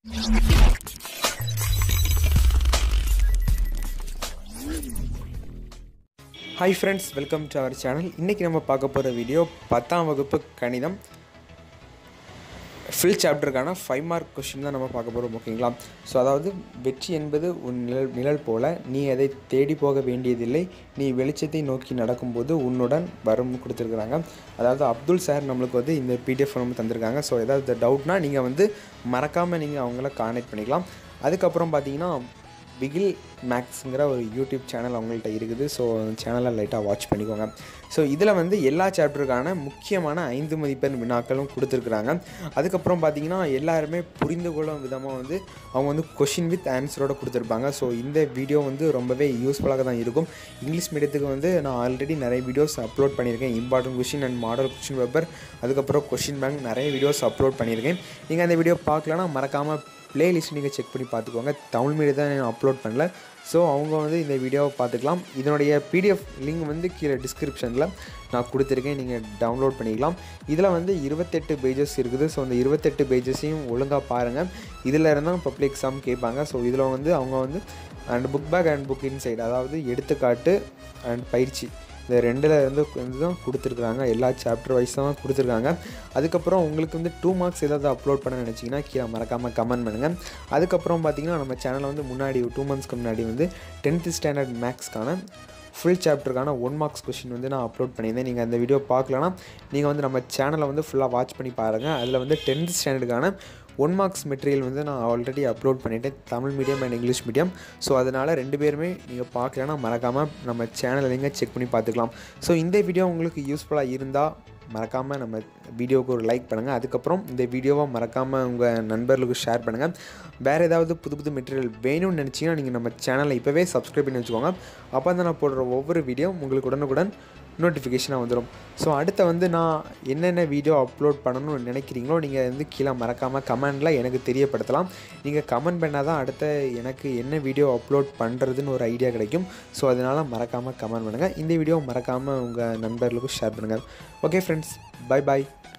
hi friends welcome to our channel இன்றைக்கி நம்ம பார்க்க போகிற வீடியோ பத்தாம் வகுப்பு கணிதம் ஃபில் சாப்டருக்கான ஃபைவ் மார்க் கொஷின் தான் நம்ம பார்க்க போகிறோம் ஓகேங்களா ஸோ அதாவது வெற்றி என்பது உன் நிழல் நிழல் போல நீ அதை தேடி போக வேண்டியதில்லை நீ வெளிச்சத்தை நோக்கி நடக்கும்போது உன்னுடன் வரும் கொடுத்துருக்குறாங்க அதாவது அப்துல் சார் நம்மளுக்கு வந்து இந்த பிடிஎஃப் நம்ம தந்திருக்காங்க ஸோ ஏதாவது டவுட்னா நீங்கள் வந்து மறக்காமல் நீங்கள் அவங்கள கான்டெக்ட் பண்ணிக்கலாம் அதுக்கப்புறம் பார்த்தீங்கன்னா பிகில் மேக்ஸுங்கிற ஒரு யூடியூப் சேனல் அவங்கள்ட்ட இருக்குது ஸோ சேனலை லைட்டாக வாட்ச் பண்ணிக்கோங்க ஸோ இதில் வந்து எல்லா சாப்டருக்கான முக்கியமான ஐந்து மதிப்பெண் வினாக்களும் கொடுத்துருக்குறாங்க அதுக்கப்புறம் பார்த்தீங்கன்னா எல்லாருமே புரிந்து கொள்ளும் விதமாக வந்து அவங்க வந்து கொஷின் வித் ஆன்சரோட கொடுத்துருப்பாங்க ஸோ இந்த வீடியோ வந்து ரொம்பவே யூஸ்ஃபுல்லாக தான் இருக்கும் இங்கிலீஷ் மீடியத்துக்கு வந்து நான் ஆல்ரெடி நிறைய வீடியோஸ் அப்லோட் பண்ணியிருக்கேன் important question and model question paper அதுக்கப்புறம் கொஷின் பேங்க் நிறைய வீடியோஸ் அப்லோட் பண்ணியிருக்கேன் நீங்கள் அந்த வீடியோ பார்க்கலன்னா மறக்காமல் பிளேலிஸ்ட் நீங்கள் செக் பண்ணி பார்த்துக்கோங்க தமிழ் மீடியம் தான் நான் அப்லோட் பண்ணல ஸோ அவங்க வந்து இந்த வீடியோவை பார்த்துக்கலாம் இதனுடைய பிடிஎஃப் லிங்க் வந்து கீழே டிஸ்கிரிப்ஷனில் நான் கொடுத்துருக்கேன் நீங்கள் டவுன்லோட் பண்ணிக்கலாம் இதில் வந்து இருபத்தெட்டு பேஜஸ் இருக்குது ஸோ அந்த இருபத்தெட்டு பேஜஸையும் ஒழுங்காக பாருங்கள் இதில் இருந்தால் பப்ளிக் எக்ஸாம் கேட்பாங்க ஸோ இதில் வந்து அவங்க வந்து and book back and book inside அதாவது எடுத்துக்காட்டு அண்ட் பயிற்சி இந்த ரெண்டில் இருந்து வந்து தான் கொடுத்துருக்குறாங்க எல்லா சாப்டர் வைஸ் தான் கொடுத்துருக்காங்க அதுக்கப்புறம் உங்களுக்கு வந்து டூ மார்க்ஸ் ஏதாவது அப்லோட் பண்ண நினச்சிங்கன்னா கீழே மறக்காமல் கமெண்ட் பண்ணுங்கள் அதுக்கப்புறம் பார்த்தீங்கன்னா நம்ம சேனலில் வந்து முன்னாடி டூ மந்த்ஸ்க்கு முன்னாடி வந்து டென்த்து ஸ்டாண்டர்ட் மேக்ஸ்க்கான ஃபுல் சாப்டருக்கான ஒன் மார்க்ஸ் கொஷின் வந்து நான் அப்லோட் பண்ணியிருந்தேன் நீங்கள் அந்த வீடியோ பார்க்கலன்னா நீங்கள் வந்து நம்ம சேனலை வந்து ஃபுல்லாக வாட்ச் பண்ணி பாருங்கள் அதில் வந்து டென்த் ஸ்டாண்டர்டுக்கான ஒன் மார்க்ஸ் மெட்டீரியல் வந்து நான் ஆல்ரெடி அப்லோட் பண்ணிவிட்டேன் Tamil medium and English medium so அதனால் ரெண்டு பேருமே நீங்கள் பார்க்கலன்னா மறக்காமல் நம்ம சேனலை நீங்கள் செக் பண்ணி பார்த்துக்கலாம் ஸோ இந்த வீடியோ உங்களுக்கு யூஸ்ஃபுல்லாக இருந்தால் மறக்காமல் நம்ம வீடியோவுக்கு ஒரு லைக் பண்ணுங்கள் அதுக்கப்புறம் இந்த வீடியோவை மறக்காமல் உங்கள் நண்பர்களுக்கு ஷேர் பண்ணுங்கள் வேறு ஏதாவது புது புது மெட்டீரியல் வேணும்னு நினச்சிங்கன்னா நீங்கள் நம்ம சேனலை இப்போவே சப்ஸ்கிரைப் பண்ணி வச்சுக்கோங்க அப்போ தான் நான் போடுற ஒவ்வொரு வீடியோ உங்களுக்கு உடனுக்குடன் நோட்டிஃபிகேஷனாக வந்துடும் ஸோ அடுத்த வந்து நான் என்னென்ன வீடியோ அப்லோட் பண்ணணும்னு நினைக்கிறீங்களோ நீங்கள் வந்து கீழே மறக்காமல் கமெண்டில் எனக்கு தெரியப்படுத்தலாம் நீங்கள் கமெண்ட் பண்ணால் தான் அடுத்த எனக்கு என்ன வீடியோ அப்லோட் பண்ணுறதுன்னு ஒரு ஐடியா கிடைக்கும் ஸோ அதனால் மறக்காமல் கமெண்ட் பண்ணுங்கள் இந்த வீடியோ மறக்காமல் உங்கள் நண்பர்களுக்கும் ஷேர் பண்ணுங்கள் ஓகே ஃப்ரெண்ட்ஸ் பை பாய்